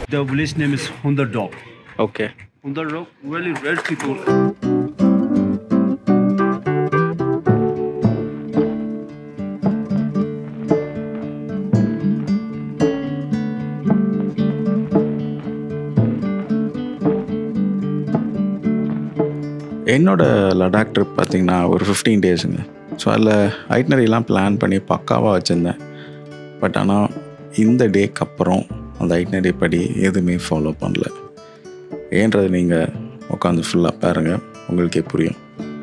The village name is Hunderdog. Okay Hunderdog, really rare people. என்னோட Ladakh trip பார்த்தீங்கன்னா ஒரு fifteen டேஸுங்க so அதில் ஐட்னரிலாம் plan பண்ணி பக்காவாக வச்சுருந்தேன் பட் ஆனால் இந்த டேக்கு அப்புறம் அந்த ஐட்னரி படி எதுவுமே ஃபாலோ பண்ணல ஏன்றது நீங்கள் உட்காந்து ஃபுல்லாக பாருங்கள் உங்களுக்கே புரியும்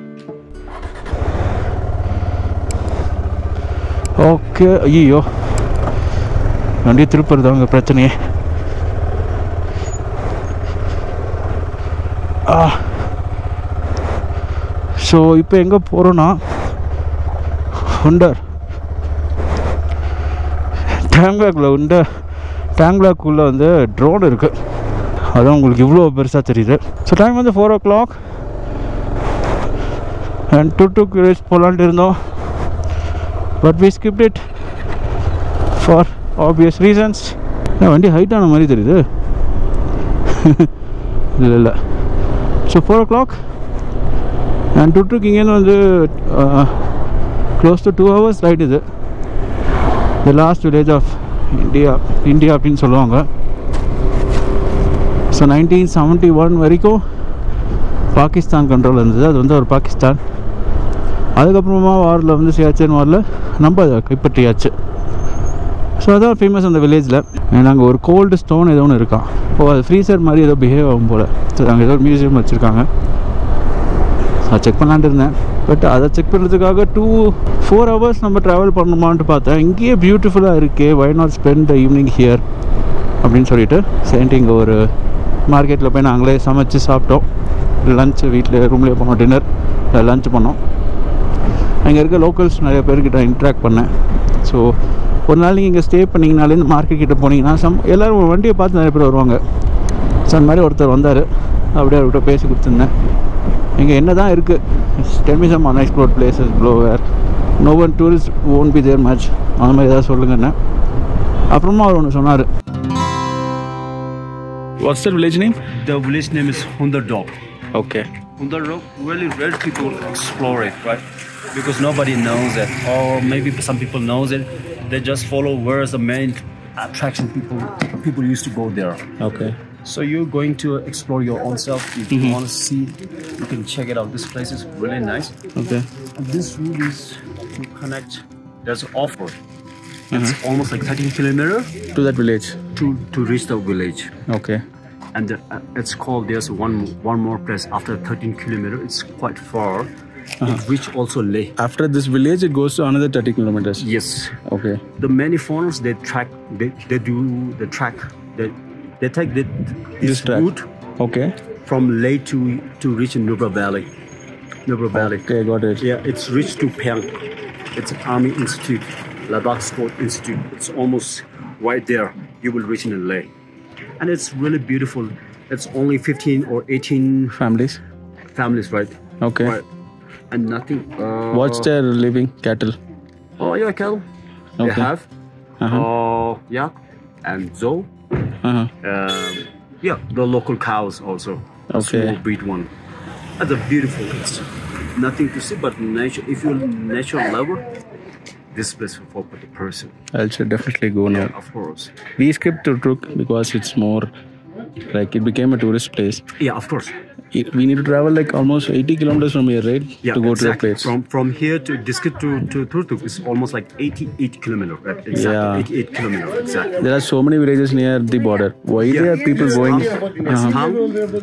ஓகே ஐயோ வண்டி திருப்பறது அங்கே பிரச்சனையே ஆ ஸோ இப்போ எங்கே போகிறோன்னா ஹுண்டர் டேங்லாக்கில் உண்ட டேங்லாக்குள்ளே வந்து ட்ரோன் இருக்குது அதான் உங்களுக்கு இவ்வளோ பெருசாக தெரியுது ஸோ டைம் வந்து four o'clock and two two kilos போகலான்ட்டு இருந்தோம் but we skipped it for obvious reasons வண்டி ஹைட்டான மாதிரி தெரியுது இல்லை இல்லை so four o'clock and டுட்ருக்கு இங்கேருந்து வந்து close to two hours right இது the last village of India India அப்படின்னு சொல்லுவாங்க ஸோ நைன்டீன் செவன்ட்டி ஒன் வரைக்கும் பாகிஸ்தான் கண்ட்ரோல் இருந்தது அது வந்து ஒரு பாகிஸ்தான் அதுக்கப்புறமா வாரில் வந்து சியாச்சன் வாரில் நம்ம அதை கைப்பற்றியாச்சு ஸோ அதான் ஃபேமஸ் அந்த வில்லேஜில் நாங்கள் ஒரு கோல்டு ஸ்டோன் ஏதோ ஒன்று இருக்கான் ஓ அது ஃப்ரீசர் மாதிரி ஏதோ பிஹேவ் ஆகும் போல் ஸோ அங்கே ஏதோ ஒரு மியூசியம் வச்சுருக்காங்க அதை செக் பண்ணலான்ட்டு இருந்தேன் பட் அதை செக் பண்ணுறதுக்காக டூ ஃபோர் ஹவர்ஸ் நம்ம ட்ராவல் பண்ணணுமான்ட்டு பார்த்தேன் இங்கேயே பியூட்டிஃபுல்லாக இருக்கே why not spend the evening here அப்படின்னு சொல்லிட்டு சரின்ட்டு இங்கே ஒரு மார்க்கெட்டில் போய் நாங்களே சமைச்சு சாப்பிட்டோம் லஞ்சு வீட்டில் ரூம்லேயே போனோம் டின்னர் லஞ்ச் பண்ணோம் அங்கே இருக்க லோக்கல்ஸ் நிறைய பேர்கிட்ட இன்ட்ராக்ட் பண்ணேன் ஸோ ஒரு நாள் நீங்கள் இங்கே ஸ்டே பண்ணிங்கனாலே இந்த மார்க்கெட் கிட்ட போனீங்கன்னா சம் எல்லோரும் ஒரு வண்டியை பார்த்து நிறைய பேர் வருவாங்க ஸோ அந்த மாதிரி ஒருத்தர் வந்தார் அப்படியே அவர்கிட்ட பேசி கொடுத்துருந்தேன் இங்கே என்ன தான் இருக்குது tell me some unexplored places blow where no one tourist own be there much அந்த மாதிரி ஏதாவது சொல்லுங்கண்ணே அப்புறமா அவர் ஒன்று சொன்னார் what's that village name The village name is Hunderdog. Okay Hunderdog, really rare people explore it, right? Because nobody knows it, or maybe some people knows it. They just follow where's the main attraction. People people used to go there. Okay So you're going to explore your own self. If you want to see, you can check it out. This place is really nice. Okay And this route is to connect. There's an offer. It's almost like 13 kilometer to that village to to reach the village. Okay And the, uh, it's called. There's one one more place after 13 kilometer. It's quite far. It reach also Leh. After this village it goes to another thirty kilometers Yes. Okay The many foreigners they track. They, they do the track. They they take the, this, This track. route okay from Leh to to reach Nubra Valley. Nubra Valley. Okay got it Yeah, it's reached to Pang. It's Army Institute, Ladakh Sport Institute. It's almost right there. You will reach in Leh. And it's really beautiful. It's only 15 or 18 families families, right? Okay Right. And nothing. Uh, what's there living cattle Oh, yeah, cattle. They Okay. have. Uh-huh. Uh, yeah. And Zoe. Uh-huh. Um, yeah, the local cows also. A Okay. small breed one. That's a beautiful. It's nothing to see but nature. If you're natural lover, this place for for the person. I should definitely go now. Yeah, of course. We skipped to Truk because it's more like it became a tourist place. Yeah, of course. It, we need to travel like almost 80 kilometers from here, right? Yeah, to go to the exactly. place. From from here to Diskit to to Turtuk is almost like 88 kilometer. Right? Exactly. Yeah. 88 kilometer. Exactly. There are so many villages near the border. Why Yeah. there are people It's going? Tang. It's Tang.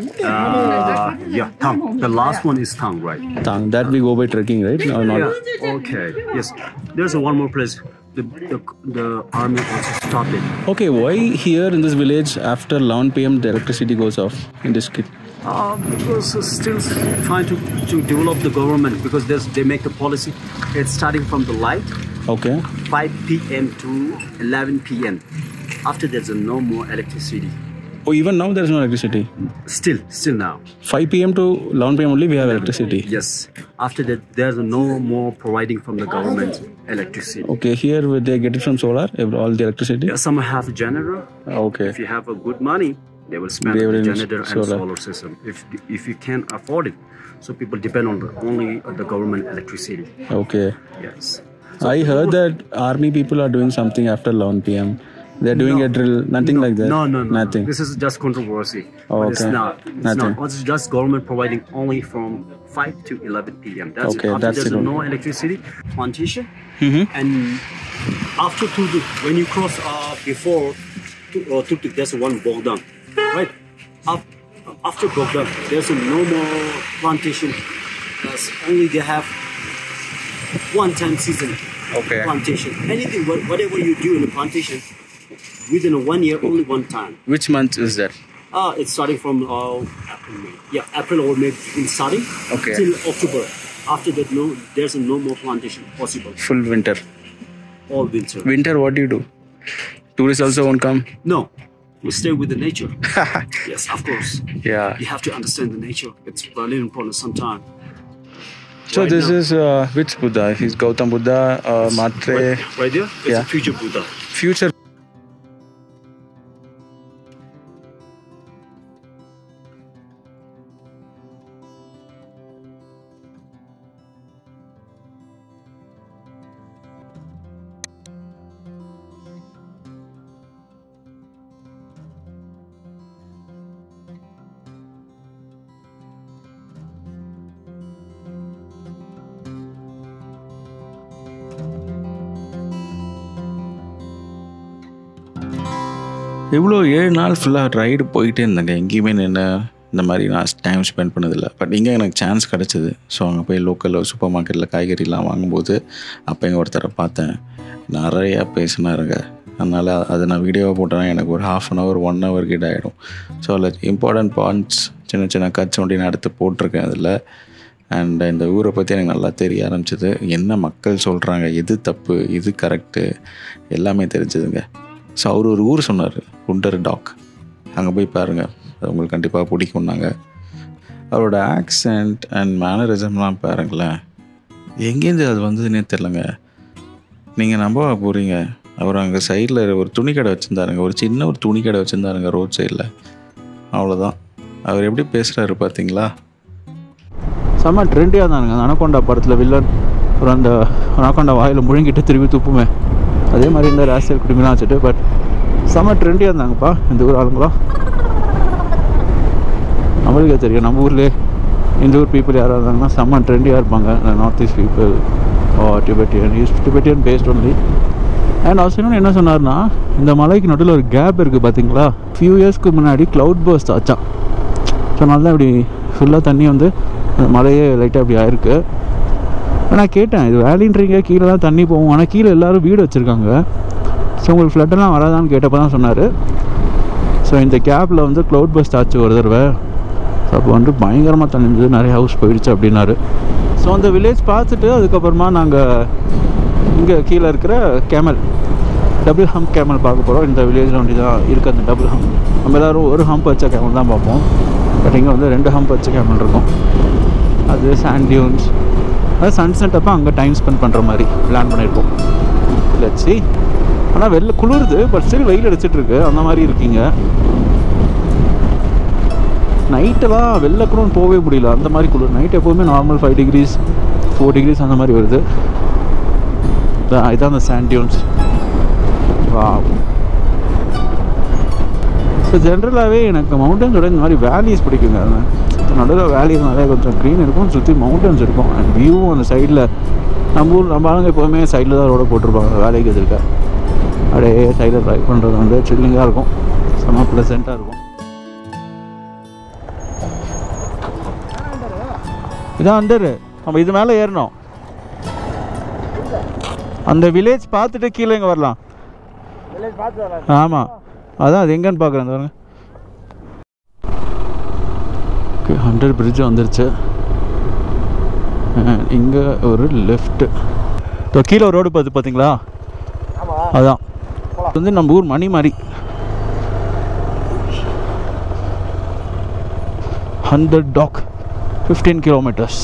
Uh, yeah, Tang. The last one is Tang, right? Tang. That we go by trekking, right? No, not. Yeah. Okay. Yes. There's a one more place. The, the, the army also stopped it. Okay, why here in this village after 11 p.m. the electricity goes off in this kit? Uh, because it's still trying to, to develop the government because there's, they make the policy. It's starting from the light, Okay. 5 p.m. to 11 p.m. After there's a no more electricity. Oh, even now there is no electricity. Still, still now. 5 p.m. to 11 p.m. only we have electricity. Yes. After that, there's no more providing from the government electricity. Okay, here will they get it from solar, ev- all the electricity? Yeah, some have generator. Okay. If you have a good money, they will spend They on will the ins- generator and solar. solar system. If if you can't afford it, so people depend on the, only on the government electricity. Okay. Yes. I heard that army people are doing something after 11 p.m. They're doing No. a drill, nothing like that. No, no, no. Nothing. This is just controversy. Oh, but it's okay. not. It's Nothing. not. It's just government providing only from 5 to 11 p.m. That's Okay, it. After that's there's it no only. electricity, plantation. Mhm. And after to the, when you cross uh, before to, uh, to, to, there's one Bogdan, right? Up, after Bogdan, there's no more plantation. That's only they have one time season Okay. plantation. Anything, wha- whatever you do in a plantation, within a one year, only one time. Which month is that? Uh, it's starting from uh, April, May. Yeah, April or May in starting Okay. till October. After that, no, there's no more plantation possible. Full winter. All winter. Winter, what do you do? Tourists also won't come. No, we stay with the nature. yes, of course. Yeah. You have to understand the nature. It's very important sometimes. So Right this now- is uh, which Buddha? He's Gautam Buddha, uh, Matre, Right, right there, it's Yeah. a future Buddha. future. இவ்வளோ ஏழு நாள் ஃபுல்லாக ride போயிட்டே இருந்தேங்க எங்கேயுமே நின்று இந்த மாதிரி நான் டைம் ஸ்பெண்ட் பண்ணதில்லை பட் இங்கே எனக்கு சான்ஸ் கிடச்சிது ஸோ அங்கே போய் லோக்கலில் சூப்பர் மார்க்கெட்டில் காய்கறிலாம் வாங்கும்போது அப்போ இங்கே ஒருத்தரை பார்த்தேன் நிறையா பேசினாருங்க அதனால் அதை நான் வீடியோவாக போட்டேன்னா எனக்கு ஒரு half an hour one hour கிட்ட ஆகிடும் ஸோ அதில் இம்பார்ட்டன்ட் பாயிண்ட்ஸ் சின்ன சின்ன கட்ஸ் ஒண்டி நான் எடுத்து போட்டிருக்கேன் அதில் அண்ட் இந்த ஊரை பற்றி எனக்கு நல்லா தெரிய ஆரம்பிச்சது என்ன மக்கள் சொல்கிறாங்க எது தப்பு எது கரெக்டு எல்லாமே தெரிஞ்சதுங்க ஸோ அவர் ஒரு ஊர் சொன்னார் குண்டர் டாக் அங்கே போய் பாருங்கள் அது உங்களுக்கு கண்டிப்பாக பிடிக்கும்னாங்க அவரோட ஆக்சென்ட் அண்ட் மேனரிசம்லாம் பாருங்களேன் எங்கேருந்து அது வந்ததுன்னே தெரிலங்க நீங்கள் நம்ப போகிறீங்க அவர் அங்கே சைடில் ஒரு துணி கடை வச்சுருந்தாருங்க ஒரு சின்ன ஒரு துணி கடை வச்சுருந்தாருங்க ரோட் சைடில் அவ்வளோதான் அவர் எப்படி பேசுகிறாரு பார்த்தீங்களா செம்ம ட்ரெண்டியாக இருந்தானுங்க அந்த அனகொண்டா படத்தில் வில்லன் அப்புறம் அந்த அனகொண்டா வாயில் முழுங்கிட்டு திருப்பி துப்புமே அதே மாதிரி இந்த ராசியல் குடிமைலாம் வச்சுட்டு பட் செம்ம ட்ரெண்டியாக இருந்தாங்கப்பா இந்த ஊர் ஆளுங்களாம் நம்மளுக்கே தெரியும் நம்ம ஊர்லேயே இந்த ஊர் பீப்புள் யாராக இருந்தாங்கன்னா செம்ம ட்ரெண்டியாக இருப்பாங்க இந்த north east people oh Tibetan east Tibetan based only and அவர் இன்னொன்று என்ன சொன்னார்னா இந்த மலைக்கு நடுவில் ஒரு கேப் இருக்குது பார்த்தீங்களா ஃபியூ இயர்ஸ்க்கு முன்னாடி க்ளவுட் பர்ஸ்ட் ஆச்சான் ஸோ நல்லா தான் இப்படி ஃபுல்லாக தண்ணி வந்து அந்த மலையே லைட்டாக இப்படி ஆயிருக்கு நான் கேட்டேன் இது வேலின்றீங்க கீழே தான் தண்ணி போகும் ஆனால் கீழே எல்லோரும் வீடு வச்சுருக்காங்க ஸோ உங்களுக்கு ஃப்ளட்டெல்லாம் வராதான்னு கேட்டப்போ தான் சொன்னார் ஸோ இந்த கேப்பில் வந்து க்ளவுட் பஸ்ட் ஆச்சு ஒரு தடவை ஸோ அப்போ வந்து பயங்கரமாக தண்ணி இருந்தது நிறைய ஹவுஸ் போயிடுச்சு அப்படின்னாரு ஸோ அந்த வில்லேஜ் பார்த்துட்டு அதுக்கப்புறமா நாங்கள் இங்கே கீழே இருக்கிற கேமல் டபுள் ஹம்ப் கேமல் பார்க்க போகிறோம் இந்த வில்லேஜில் ஒண்டி தான் இருக்குது அந்த டபுள் ஹம்ப் நம்ம எல்லோரும் ஒரு ஹம்ப் வச்ச கேமல் தான் பார்ப்போம் பட் இங்கே வந்து ரெண்டு ஹம்ப் வச்ச கேமல் இருக்கும் அது சாண்ட் டியூன்ஸ் அது சன்செட் அப்போ அங்கே டைம் ஸ்பெண்ட் பண்ணுற மாதிரி பிளான் பண்ணியிருக்கோம் லட்சி ஆனால் வெளில குளிருது பட் ஸ்டில் வெயில் அடிச்சிட்டு இருக்கு அந்த மாதிரி இருக்கீங்க நைட்டெல்லாம் வெளில கூட போகவே முடியல அந்த மாதிரி குளிர் நைட் எப்போவுமே normal five degrees four degrees அந்த மாதிரி வருது இதான் இதான் அந்த சாண்ட் டியூன்ஸ் வா ஸோ ஜென்ரலாகவே எனக்கு மவுண்டன்ஸோட இந்த மாதிரி வேலிஸ் பிடிக்குங்க நடுவில் வேலிஸ் நிறைய கொஞ்சம் க்ரீன் இருக்கும் சுற்றி மவுண்டன்ஸ் இருக்கும் அண்ட் வியூவும் அந்த சைடில் நம்ம ஊர் நம்ம ஆளுங்க எப்போவுமே சைடில் தான் ரோட போட்டிருப்பாங்க வேலைக்கு எதிர்க்க அப்படியே சைடில் ட்ரைவ் பண்ணுறது வந்து சில்லிங்காக இருக்கும் செம்ம ப்ளசண்ட்டாக இருக்கும் இதான் அண்டரு நம்ம இது மேலே ஏறணும் அந்த வில்லேஜ் பார்த்துட்டு கீழே இங்கே வரலாம் ஆமாம் அதான் அது எங்கன்னு பார்க்குறேன் பாருங்க ஓகே ஹண்ட்ரட் பிரிட்ஜ் வந்துருச்சு இங்கே ஒரு லெஃப்ட்டு இப்போ கீழே ஒரு ரோடு பார்த்து பார்த்தீங்களா அதான் இது வந்து நம்ம ஊர் மணி மாதிரி ஹண்ட்ரட் டாக் ஃபிஃப்டீன் கிலோமீட்டர்ஸ்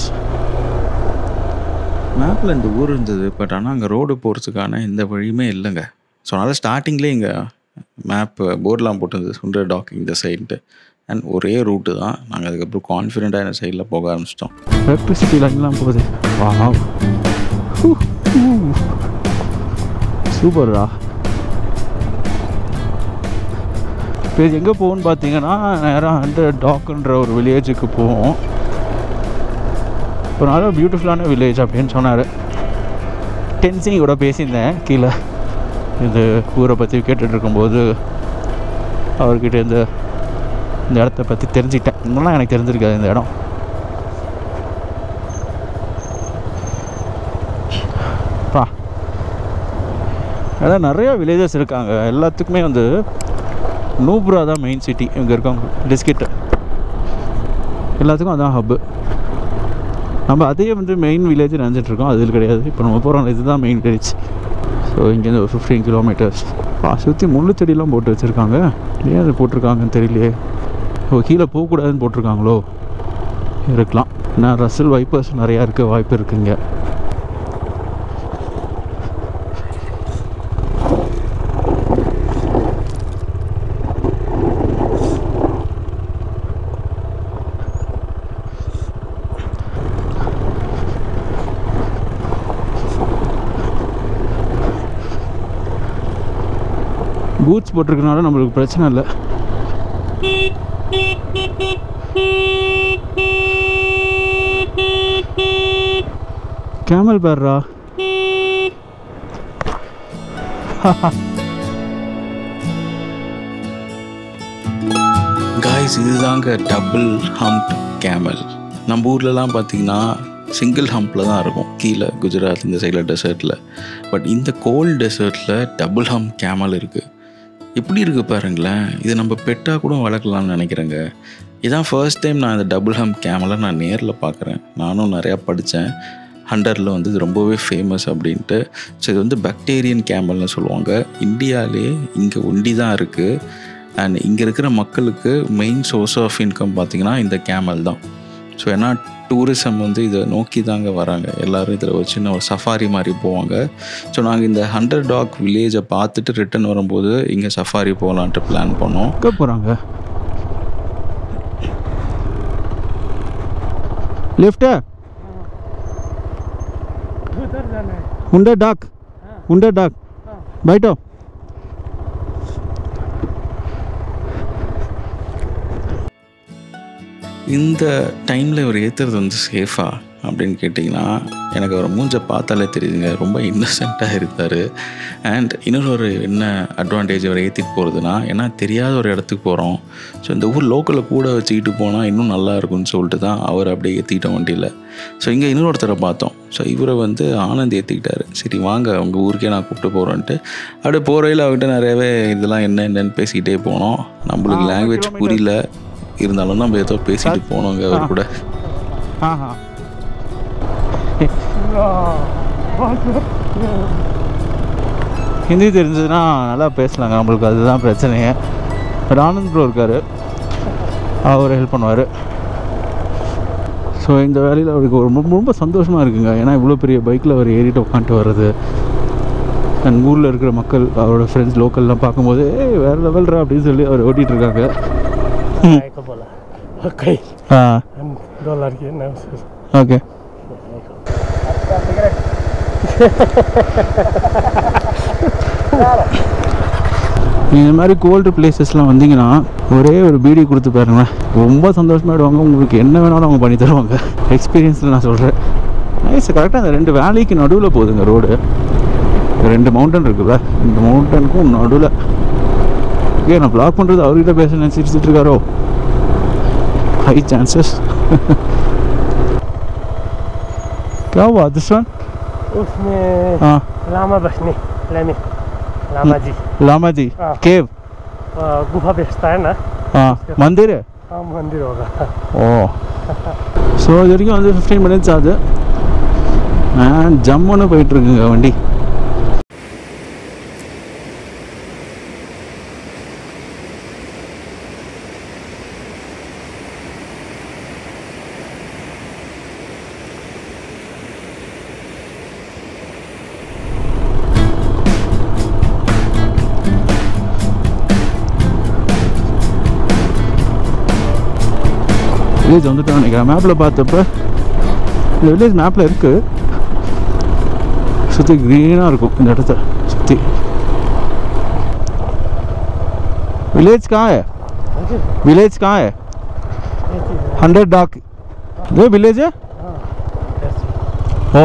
மேப்பில் இந்த ஊர் இருந்தது பட் ஆனால் அங்கே ரோடு போகிறதுக்கான எந்த வழியுமே இல்லைங்க ஸோ அதனால் ஸ்டார்டிங்லேயே இங்கே மேப் போர்டெலாம் போட்டிருந்தது சுண்டர் டாக் இந்த சைடுன்ட்டு அண்ட் ஒரே ரூட்டு தான் நாங்கள் அதுக்கப்புறம் கான்ஃபிடென்ட்டாக இந்த சைடில் போக ஆரம்பிச்சிட்டோம் எலக்ட்ரிசிட்டி லைன்லாம் போகுது வா சூப்பர்ரா இப்போ இது எங்கே போகும்னு பார்த்தீங்கன்னா நேராக ஹண்ட்ரட் டாக்குன்ற ஒரு வில்லேஜுக்கு போவோம் ஒரு நல்ல பியூட்டிஃபுல்லான வில்லேஜ் அப்படின்னு சொன்னார் டென்சிங் கூட பேசியிருந்தேன் கீழே இது ஊரை பற்றி கேட்டுட்டு இருக்கும்போது அவர்கிட்ட இந்த இந்த இடத்த பற்றி தெரிஞ்சுக்கிட்டேன் இன்னும் எனக்கு தெரிஞ்சிருக்காது இந்த இடம் பா அதான் நிறையா வில்லேஜஸ் இருக்காங்க எல்லாத்துக்குமே வந்து நூப்ரா தான் மெயின் சிட்டி இங்கே இருக்கவங்க டிஸ்கிட்டு எல்லாத்துக்கும் அதான் ஹப்பு நம்ம அதே வந்து மெயின் வில்லேஜ் நினச்சிட்ருக்கோம் அதில் கிடையாது இப்போ நம்ம போகிறோம் இதுதான் மெயின் வில்லேஜ் ஸோ இங்கேருந்து ஒரு ஃபிஃப்டீன் கிலோமீட்டர்ஸ் பா சுற்றி முள்ளு செடியெல்லாம் போட்டு வச்சுருக்காங்க ஏன் அது போட்டிருக்காங்கன்னு தெரியலையே ஓ கீழே போகக்கூடாதுன்னு போட்டிருக்காங்களோ இருக்கலாம் நான் ரசல் வைப்பர்ஸ் நிறையா இருக்க வாய்ப்பு இருக்குங்க பூட்ஸ் போட்டிருக்கனால நம்மளுக்கு பிரச்சனை இல்லை கேமல் பேர்ரா காய்ஸ் இதுதாங்க டபுள் ஹம்ப் கேமல் நம்ம ஊர்லலாம் பார்த்தீங்கன்னா சிங்கிள் ஹம்பில் தான் இருக்கும் கீழே குஜராத் இந்த சைடில் டெசர்ட்டில் பட் இந்த கோல்ட் டெசர்ட்டில் டபுள் ஹம்ப் கேமல் இருக்குது எப்படி இருக்குது பாருங்களேன் இது நம்ம பெட்டாக கூட வளர்க்கலாம்னு நினைக்கிறேங்க இதான் ஃபர்ஸ்ட் டைம் நான் இந்த டபுள் ஹம்ப் கேமலை நான் நேரில் பார்க்குறேன் நானும் நிறையா படித்தேன் ஹண்டரில் வந்து இது ரொம்பவே ஃபேமஸ் அப்படின்ட்டு ஸோ இது வந்து பக்டீரியன் கேமல்னு சொல்லுவாங்க இந்தியாவிலே இங்கே ஒண்டி தான் இருக்குது அண்ட் இங்கே இருக்கிற மக்களுக்கு மெயின் சோர்ஸ் ஆஃப் இன்கம் பார்த்திங்கன்னா இந்த கேமல் தான் ஸோ ஏன்னா டூரிசம் வந்து இதை நோக்கி தாங்க வராங்க எல்லோரும் இதில் ஒரு சின்ன ஒரு சஃபாரி மாதிரி போவாங்க ஸோ நாங்கள் இந்த ஹண்ட்ரட் டாக் வில்லேஜை பார்த்துட்டு ரிட்டர்ன் வரும்போது இங்கே சஃபாரி போகலான்ட்டு பிளான் பண்ணோம் எங்கே போகிறாங்க लिफ्ट है हुंडा डाक हुंडा डाक बैठो இந்த டைமில் இவர் ஏற்றுறது வந்து சேஃபா அப்படின்னு கேட்டிங்கன்னா எனக்கு அவர் மூஞ்ச பார்த்தாலே தெரியுதுங்க ரொம்ப இன்னசென்ட்டாக இருந்தார் அண்ட் இன்னொரு ஒரு என்ன அட்வான்டேஜ் அவர் ஏற்றிட்டு போகிறதுனா ஏன்னா தெரியாத ஒரு இடத்துக்கு போகிறோம் ஸோ இந்த ஊர் லோக்கலில் கூட வச்சுக்கிட்டு போனால் இன்னும் நல்லா இருக்கும்னு சொல்லிட்டு தான் அவர் அப்படியே ஏற்றிக்கிட்டோம் வண்டியில் ஸோ இங்கே இன்னொருத்தரை பார்த்தோம் ஸோ இவரை வந்து ஆனந்த் ஏற்றிக்கிட்டாரு சரி வாங்க உங்கள் ஊருக்கே நான் கூப்பிட்டு போகிறேன்ட்டு அப்படியே போகிறையில் அவர்கிட்ட நிறையவே இதெல்லாம் என்ன என்னன்னு பேசிக்கிட்டே போனோம் நம்மளுக்கு ஆ, லாங்குவேஜ் kilometer. புரியல இருந்தாலும் நம்ம ஏதோ பேசிட்டு போனோங்க அவர் கூட हाँ हाँ ஹிந்தி தெரிஞ்சதுன்னா நல்லா பேசலாங்க நம்மளுக்கு அதுதான் பிரச்சனையே பட் ஆனந்த் ப்ரோ இருக்கார் அவர் ஹெல்ப் பண்ணுவார் ஸோ இந்த வேலையில் அவருக்கு ரொம்ப ரொம்ப சந்தோஷமாக இருக்குங்க ஏன்னா இவ்வளோ பெரிய பைக்கில் அவர் ஏறிட்டு உட்காந்துட்டு வர்றது அண்ட் ஊரில் இருக்கிற மக்கள் அவரோட ஃப்ரெண்ட்ஸ் லோக்கல்லாம் பார்க்கும்போது ஏய் வேறு லெவல்ரா அப்படின்னு சொல்லி அவர் ஓட்டிகிட்டு இருக்காங்க आएको बोला ओके ஆ हम डलर के नाम से ஓகே இந்த மாதிரி கோல்டு பிளேசஸ்லாம் வந்தீங்கன்னா ஒரே ஒரு பீடி கொடுத்து பாருங்களேன் ரொம்ப சந்தோஷமாயிடுவாங்க உங்களுக்கு என்ன வேணாலும் அவங்க பண்ணி தருவாங்க எக்ஸ்பீரியன்ஸில் நான் சொல்கிறேன் நைஸ் கரெக்டாக அந்த ரெண்டு வேலைக்கு நடுவில் போகுதுங்க ரோடு ரெண்டு மவுண்டன் இருக்குல்ல இந்த மவுண்டனுக்கும் நடுவில் ஏன் நான் பிளாக் பண்ணுறது அவர்கிட்ட பேச நினச்சிட்டு இருக்காரோ ஹை சான்சஸ் क्या हुआ दिस वन उसमें हाँ लामा बस्ने लामे लामा जी लामा जी हाँ। केव अ, गुफा बेचता है ना हाँ मंदिर है हाँ मंदिर होगा ஓ ஸோ இது வரைக்கும் வந்து ஃபிஃப்டீன் மினிட்ஸ் ஆகுது ஜம்முன்னு போயிட்டுருக்குங்க வண்டி வில்லேஜ் வந்துட்டோம் நினைக்கிறேன் மேப்பில் பார்த்தப்ப இந்த வில்லேஜ் மேப்பில் இருக்குது சுற்றி க்ரீனாக இருக்கும் இந்த இடத்த சுற்றி विलेज कहाँ है विलेज कहाँ है हंड्रेड डॉक ये विलेज है ओ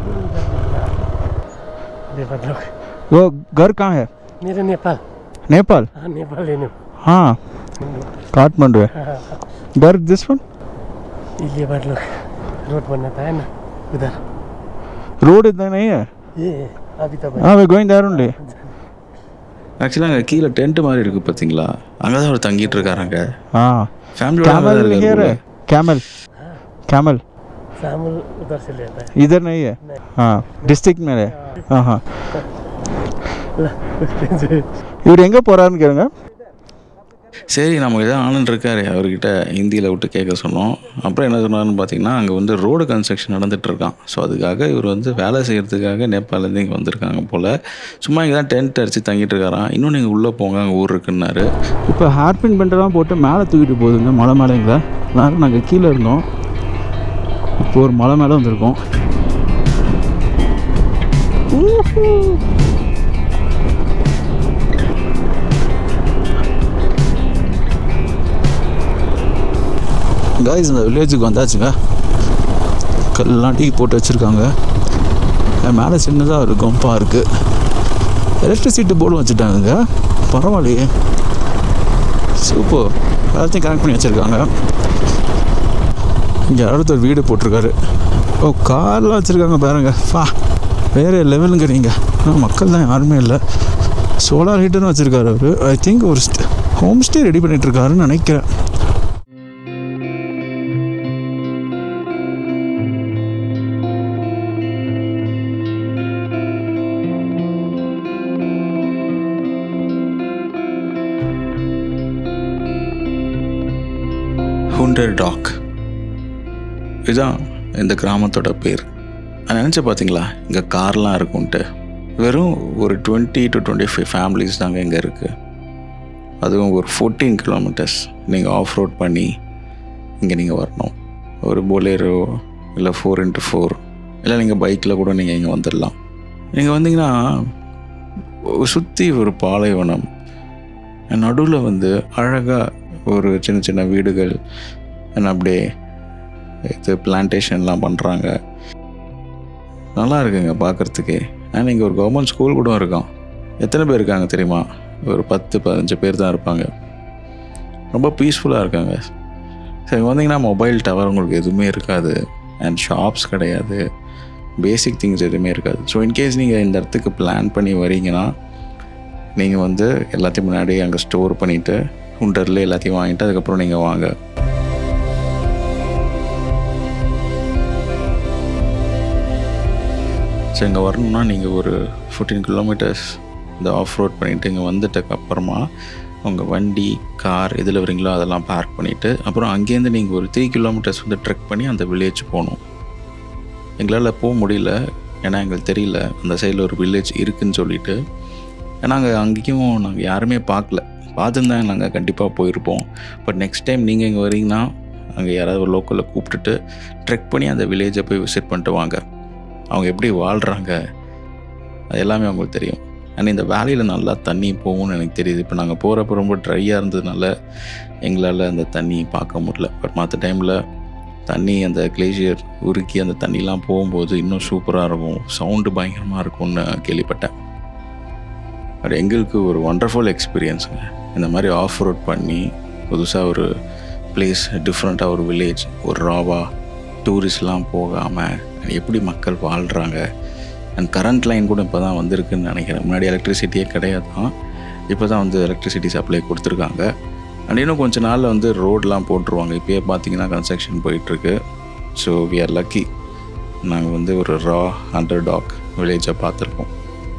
नेपाल लोग वो घर कहाँ है मेरो नेपाल नेपाल हाँ नेपाल लिनु हाँ काठमांडू है घर दिस वन ये लेबर लोग रोड बनाता है ना उधर रोड इतना नहीं है ये अभी तो हाँ वे गोइंग देयर ओनली ஆக்சுவலாக அங்கே கீழே டென்ட் மாதிரி இருக்குது பார்த்தீங்களா அங்கே தான் அவர் தங்கிட்டு இருக்காருங்க हाँ ஃபேமிலியோட அங்கே कैमल தான் हियर இருக்காரு है कैमल कैमल चामल उधर से लेता है इधर नहीं है हाँ डिस्ट्रिक्ट में है हाँ हाँ இவர் எங்கே போகிறாருன்னு கேளுங்க சரி நம்ம ஏதோ ஆனந்த் இருக்காரு அவர்கிட்ட ஹிந்தியில் விட்டு கேட்க சொன்னோம் அப்புறம் என்ன சொன்னாருன்னு பார்த்தீங்கன்னா அங்கே வந்து ரோடு கன்ஸ்ட்ரக்ஷன் நடந்துட்டு இருக்கான் ஸோ அதுக்காக இவர் வந்து வேலை செய்கிறதுக்காக நேபாளிலேருந்து இங்கே வந்திருக்காங்க போல் சும்மா இங்கே தான் டென்ட் அடித்து தங்கிட்டு இருக்காராம் இன்னும் நீங்கள் உள்ளே போங்க அங்கே ஊர் இருக்குன்னாரு இப்போ ஹேர்பின் பெண்டெல்லாம் போட்டு மேலே தூக்கிட்டு போகுதுங்க மலை மேலேங்களா எல்லாரும் நாங்கள் கீழே இருந்தோம் இப்போ ஒரு மலை மேலே வந்திருக்கோம் ஊஹூ. காய்ஸ் இந்த வில்லேஜுக்கு வந்தாச்சுங்க கல்லாம் டீ போட்டு வச்சுருக்காங்க மேலே சின்னதாக ஒரு கொம்பா இருக்குது எலக்ட்ரிசிட்டி போர்டும் வச்சுட்டாங்க பரவாயில்லையே சூப்பர் எல்லாத்தையும் கனெக்ட் பண்ணி வச்சுருக்காங்க இங்கே அடுத்த ஒரு வீடு போட்டிருக்காரு ஓ கார்லாம் வச்சுருக்காங்க பாருங்க ஃபா வேறு லெவலுங்க நீங்கள் ஆனால் மக்கள் தான் யாருமே இல்லை சோலார் ஹீட்டர்னு வச்சுருக்காரு அவர் ஐ திங்க் ஒரு ஹோம் ஸ்டே ரெடி பண்ணிகிட்ருக்காருன்னு நினைக்கிறேன் ஹுண்டர் டாக் இதுதான் இந்த கிராமத்தோட பேர் நான் நினச்சி பார்த்தீங்களா இங்கே கார்லாம் இருக்கும்ன்ட்டு வெறும் ஒரு twenty to twenty five families தாங்க இங்கே இருக்குது அதுவும் ஒரு ஃபோர்டீன் கிலோமீட்டர்ஸ் நீங்கள் ஆஃப் ரோட் பண்ணி இங்கே நீங்கள் வரணும் ஒரு போலேரோ இல்லை ஃபோர் இன்ட்டு ஃபோர் இல்லை நீங்கள் பைக்கில் கூட நீங்கள் இங்கே வந்துடலாம் நீங்கள் வந்தீங்கன்னா சுற்றி ஒரு பாலைவனம் நடுவில் வந்து அழகாக ஒரு சின்ன சின்ன வீடுகள் and அப்படியே இது பிளான்டேஷன்லாம் பண்ணுறாங்க நல்லா இருக்குங்க பார்க்குறதுக்கே அண்ட் இங்கே ஒரு கவர்மெண்ட் ஸ்கூல் கூட இருக்கான் எத்தனை பேர் இருக்காங்க தெரியுமா ஒரு பத்து பதினஞ்சு பேர் தான் இருப்பாங்க ரொம்ப பீஸ்ஃபுல்லாக இருக்காங்க சரி வந்தீங்கன்னா மொபைல் டவர் உங்களுக்கு எதுவுமே இருக்காது அண்ட் ஷாப்ஸ் கிடையாது பேசிக் திங்ஸ் எதுவுமே இருக்காது ஸோ இன்கேஸ் நீங்கள் இந்த இடத்துக்கு பிளான் பண்ணி வரீங்கன்னா நீங்கள் வந்து எல்லாத்தையும் முன்னாடி அங்கே ஸ்டோர் பண்ணிவிட்டு ஹுண்டரில் எல்லாத்தையும் வாங்கிட்டு அதுக்கப்புறம் நீங்கள் வாங்க ஸோ இங்கே வரணும்னா நீங்கள் ஒரு ஃபோர்டீன் கிலோமீட்டர்ஸ் இந்த ஆஃப் ரோட் பண்ணிவிட்டு இங்கே வந்துட்டக்கு அப்புறமா உங்கள் வண்டி கார் எதில் வரீங்களோ அதெல்லாம் பார்க் பண்ணிவிட்டு அப்புறம் அங்கேருந்து நீங்கள் ஒரு த்ரீ கிலோமீட்டர்ஸ் வந்து ட்ரெக் பண்ணி அந்த வில்லேஜ் போகணும் எங்களால் போக முடியல ஏன்னா எங்களுக்கு தெரியல அந்த சைடில் ஒரு வில்லேஜ் இருக்குன்னு சொல்லிட்டு ஏன்னா அங்கே அங்கேயும் நாங்கள் யாருமே பார்க்கல பார்த்துருந்தா நாங்கள் கண்டிப்பாக போயிருப்போம் பட் நெக்ஸ்ட் டைம் நீங்கள் இங்கே வரீங்கன்னா அங்கே யாராவது ஒரு லோக்கலில் கூப்பிட்டுட்டு ட்ரெக் பண்ணி அந்த வில்லேஜை போய் விசிட் பண்ணிட்டு வாங்க அவங்க எப்படி வாழ்கிறாங்க அது எல்லாமே அவங்களுக்கு தெரியும் அண்ட் இந்த வேலையில் நல்லா தண்ணி போகும்னு எனக்கு தெரியுது இப்போ நாங்கள் போகிறப்ப ரொம்ப ட்ரையாக இருந்ததுனால எங்களால் அந்த தண்ணி பார்க்க முடியல பட் மற்ற டைமில் தண்ணி அந்த கிளேசியர் உருக்கி அந்த தண்ணிலாம் போகும்போது இன்னும் சூப்பராக இருக்கும் சவுண்டு பயங்கரமாக இருக்கும்னு கேள்விப்பட்டேன் பட் எங்களுக்கு ஒரு ஒண்டர்ஃபுல் எக்ஸ்பீரியன்ஸுங்க இந்த மாதிரி ஆஃப் ரோட் பண்ணி புதுசாக ஒரு பிளேஸ் டிஃப்ரெண்ட்டாக ஒரு வில்லேஜ் ஒரு ராவா டூரிஸ்ட்லாம் போகாமல் எப்படி மக்கள் வாழ்கிறாங்க அண்ட் கரண்ட் லைன் கூட இப்போ தான் வந்திருக்குன்னு நினைக்கிறேன் முன்னாடி எலக்ட்ரிசிட்டியே கிடையாது தான் இப்போ தான் வந்து எலக்ட்ரிசிட்டி சப்ளை கொடுத்துருக்காங்க அண்ட் இன்னும் கொஞ்ச நாளில் வந்து ரோடெலாம் போட்டுருவாங்க இப்போயே பார்த்தீங்கன்னா கன்ஸ்ட்ரக்ஷன் போயிட்டுருக்கு ஸோ வி ஆர் லக்கி நாங்கள் வந்து ஒரு ரா அண்டர் டாக் வில்லேஜை பார்த்துருக்கோம்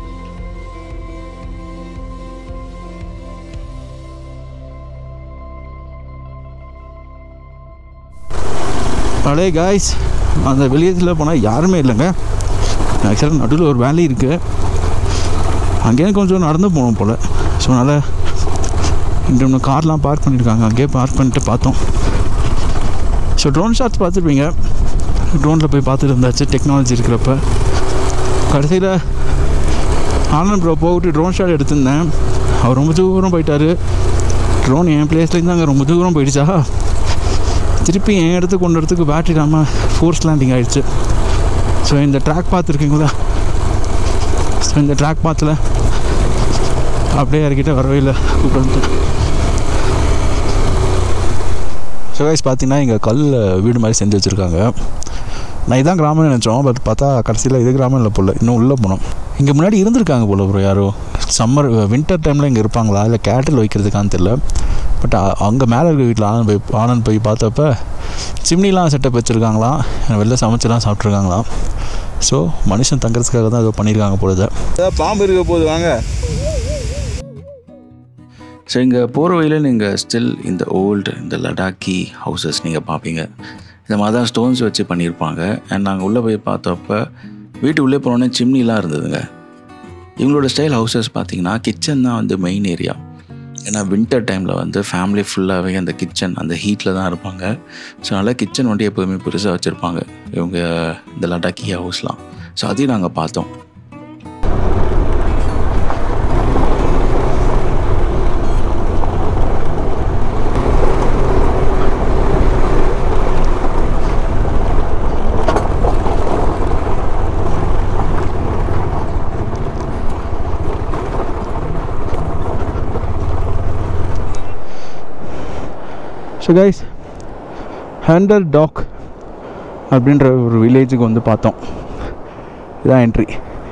அடே காய்ஸ் அந்த வில்லேஜில் போனால் யாருமே இல்லைங்க ஆக்சுவலாக நடுவில் ஒரு வேலி இருக்குது அங்கேயும் கொஞ்சம் நடந்து போகணும் போல் ஸோ அதனால் இங்கே ஒன்று கார்லாம் பார்க் பண்ணியிருக்காங்க அங்கேயே பார்க் பண்ணிட்டு பார்த்தோம் ஸோ ட்ரோன் ஷாட்ஸ் பார்த்துருப்பீங்க ட்ரோனில் போய் பார்த்துட்டு இருந்தாச்சு டெக்னாலஜி இருக்கிறப்ப கடைசியில் ஆனந்த் ப்ரோ போட்டு ட்ரோன் ஷாட் எடுத்திருந்தேன் அவர் ரொம்ப தூரம் போயிட்டார் ட்ரோன் என் பிளேஸ்லேருந்து அங்கே ரொம்ப தூரம் போயிடுச்சா திருப்பி என் இடத்துக்கு கொண்டு இடத்துக்கு பேட்டரி இல்லாமல் ஃபோர்ஸ் லேண்டிங் ஆயிடுச்சு ஸோ இந்த ட்ராக் பார்த்துருக்கீங்களா ஸோ இந்த ட்ராக் பாத்தில் அப்படியே இறக்கிட்ட வரவே இல்லை கூப்பிட்டு ஸோ கைஸ் பார்த்தீங்கன்னா இங்கே கல் வீடு மாதிரி செஞ்சு வச்சுருக்காங்க நான் இதான் கிராமம்னு நினச்சோம் பட் பார்த்தா கடைசியில் இது கிராமம் இல்லை போல் இன்னும் உள்ளே போனோம் இங்கே முன்னாடி இருந்திருக்காங்க போல் ப்ரோ யாரோ சம்மர் வின்டர் டைமில் இங்கே இருப்பாங்களா இல்லை கேட்டில் வைக்கிறதுக்கான்னு தெரில பட் அங்கே மேலே இருக்க வீட்டில் ஆனந்த் போய் ஆனந்த் போய் பார்த்தப்ப சிம்னிலாம் செட்டப் வச்சுருக்காங்களாம் வெளில சமைச்சுலாம் சாப்பிட்ருக்காங்களாம் ஸோ மனுஷன் தங்குறதுக்காக தான் ஏதோ பண்ணியிருக்காங்க பொழுது பாம்பு இருக்க போது வாங்க ஸோ இங்கே போகிற வழியில் நீங்கள் ஸ்டில் இந்த ஓல்டு இந்த லடாக்கி ஹவுசஸ் நீங்கள் பார்ப்பீங்க இந்த மாதிரி தான் ஸ்டோன்ஸ் வச்சு பண்ணியிருப்பாங்க அண்ட் நாங்கள் உள்ளே போய் பார்த்தப்ப வீட்டு உள்ளே போனோடனே சிம்னிலாம் இருந்ததுங்க இவங்களோட ஸ்டைல் ஹவுசஸ் பார்த்தீங்கன்னா கிச்சன் தான் வந்து மெயின் ஏரியா ஏன்னா வின்டர் டைமில் வந்து ஃபேமிலி ஃபுல்லாகவே அந்த கிச்சன் அந்த ஹீட்டில் தான் இருப்பாங்க ஸோ அதனால் கிச்சன் வந்து எப்போதுமே பெருசாக வச்சுருப்பாங்க இவங்க இந்த லடாக்கி ஹவுஸ்லாம் ஸோ அதையும் நாங்கள் பார்த்தோம் ஸோ கைஸ் ஹேண்டர் டாக் அப்படின்ற ஒரு வில்லேஜுக்கு வந்து பார்த்தோம் இதான் என்ட்ரி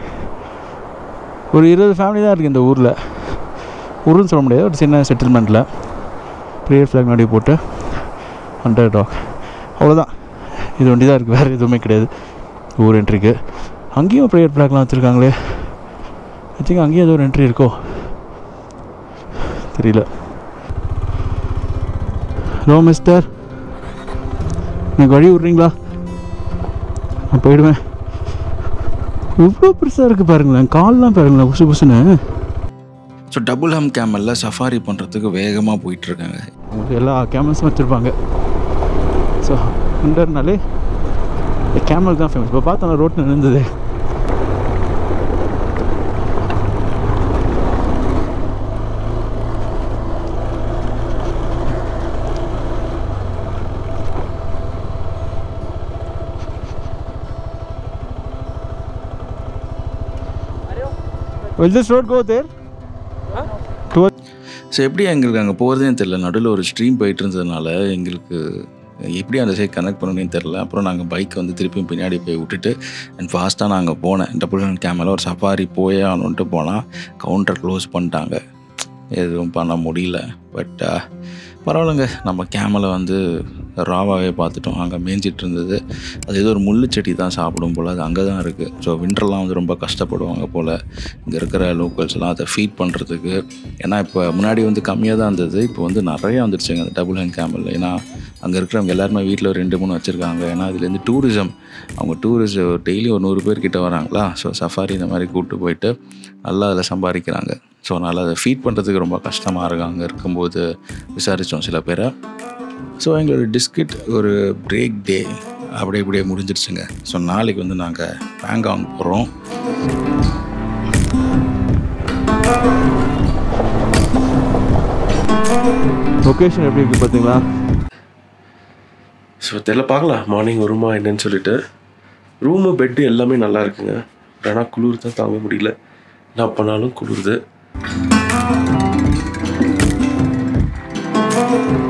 ஒரு இருபது ஃபேமிலி தான் இருக்குது இந்த ஊரில் ஊருன்னு சொல்ல முடியாது ஒரு சின்ன செட்டில்மெண்ட்டில் ப்ரேயர் ஃப்ளாக் முன்னாடி போட்டு ஹண்டர் டாக் அவ்வளோதான் இது ஒண்டி தான் இருக்குது வேறு எதுவுமே கிடையாது ஊர் என்ட்ரிக்கு அங்கேயும் ப்ரேயர் ஃப்ளாக்லாம் வச்சுருக்காங்களே ஐ திங்க் அங்கேயும் ஏதோ ஒரு என்ட்ரி இருக்கோ தெரியல ஹலோ மிஸ்டர் எனக்கு வழி விட்றீங்களா நான் போயிடுவேன் இவ்வளோ பெருசாக இருக்குது பாருங்களேன் கால்லாம் பாருங்களேன் புசு புசுன்னு ஸோ டபுள் ஹம் கேமலில் சஃபாரி பண்ணுறதுக்கு வேகமாக போயிட்டுருக்காங்க உங்களுக்கு எல்லா கேமல்ஸும் வச்சுருப்பாங்க ஸோ அண்டர்னாலே கேமல் தான் ஃபேமஸ் இப்போ பார்த்தோம் ரோட்டில் இருந்தது Will this road go there? Towards so எப்படி எங்களுக்கு அங்கே போகிறதே தெரில நடுவில் ஒரு ஸ்ட்ரீம் போயிட்டு இருந்ததுனால எங்களுக்கு எப்படி அந்த சைட் கனெக்ட் பண்ணணும்னு தெரில அப்புறம் நாங்கள் பைக்கை வந்து திருப்பியும் பின்னாடி போய் விட்டுட்டு அண்ட் ஃபாஸ்ட்டாக நாங்கள் போனேன் டபுள் ஹேண்ட் கேமரா ஒரு சஃபாரி போயே ஆகணுன்ட்டு போனால் கவுண்டர் க்ளோஸ் பண்ணிட்டாங்க எதுவும் பண்ண முடியல பட் பரவாயில்லைங்க நம்ம கேமலை வந்து ராவாகவே பார்த்துட்டோம் அங்கே மேய்ஞ்சிட்டு இருந்தது அது ஏதோ ஒரு முள்ளு செடி தான் சாப்பிடும் போல் அது அங்கே தான் இருக்குது ஸோ வின்டர்லாம் வந்து ரொம்ப கஷ்டப்படுவாங்க போல் இங்கே இருக்கிற லோக்கல்ஸ்லாம் அதை ஃபீட் பண்ணுறதுக்கு ஏன்னா இப்போ முன்னாடி வந்து கம்மியாக தான் இருந்தது இப்போ வந்து நிறையா வந்துருச்சுங்க அந்த டபுள் ஹேண்ட் கேமல் ஏன்னா அங்கே இருக்கிறவங்க எல்லாருமே வீட்டில் ஒரு ரெண்டு மூணு வச்சுருக்காங்க ஏன்னா இதுலேருந்து டூரிசம் அவங்க டூரிஸ்ட் டெய்லி ஒரு நூறு பேர் கிட்ட வராங்களா ஸோ சஃபாரி இந்த மாதிரி கூப்பிட்டு போயிட்டு நல்லா அதில் சம்பாதிக்கிறாங்க ஸோ அதனால் அதை ஃபீட் பண்ணுறதுக்கு ரொம்ப கஷ்டமாக இருக்கும் அங்கே இருக்கும்போது விசாரித்தோம் சில பேரை ஸோ எங்களோட டிஸ்கிட் ஒரு பிரேக் டே அப்படியே இப்படியே முடிஞ்சிருச்சுங்க ஸோ நாளைக்கு வந்து நாங்கள் பேங்காங் போகிறோம் லொக்கேஷன் எப்படி இருக்குது பார்த்தீங்களா ஸோ தெரியல பார்க்கலாம் மார்னிங் வருமா என்னன்னு சொல்லிட்டு ரூமு பெட்டு எல்லாமே நல்லா இருக்குங்க ஆனால் குளிர் தான் தாங்க முடியல என்ன பண்ணாலும் குளிருது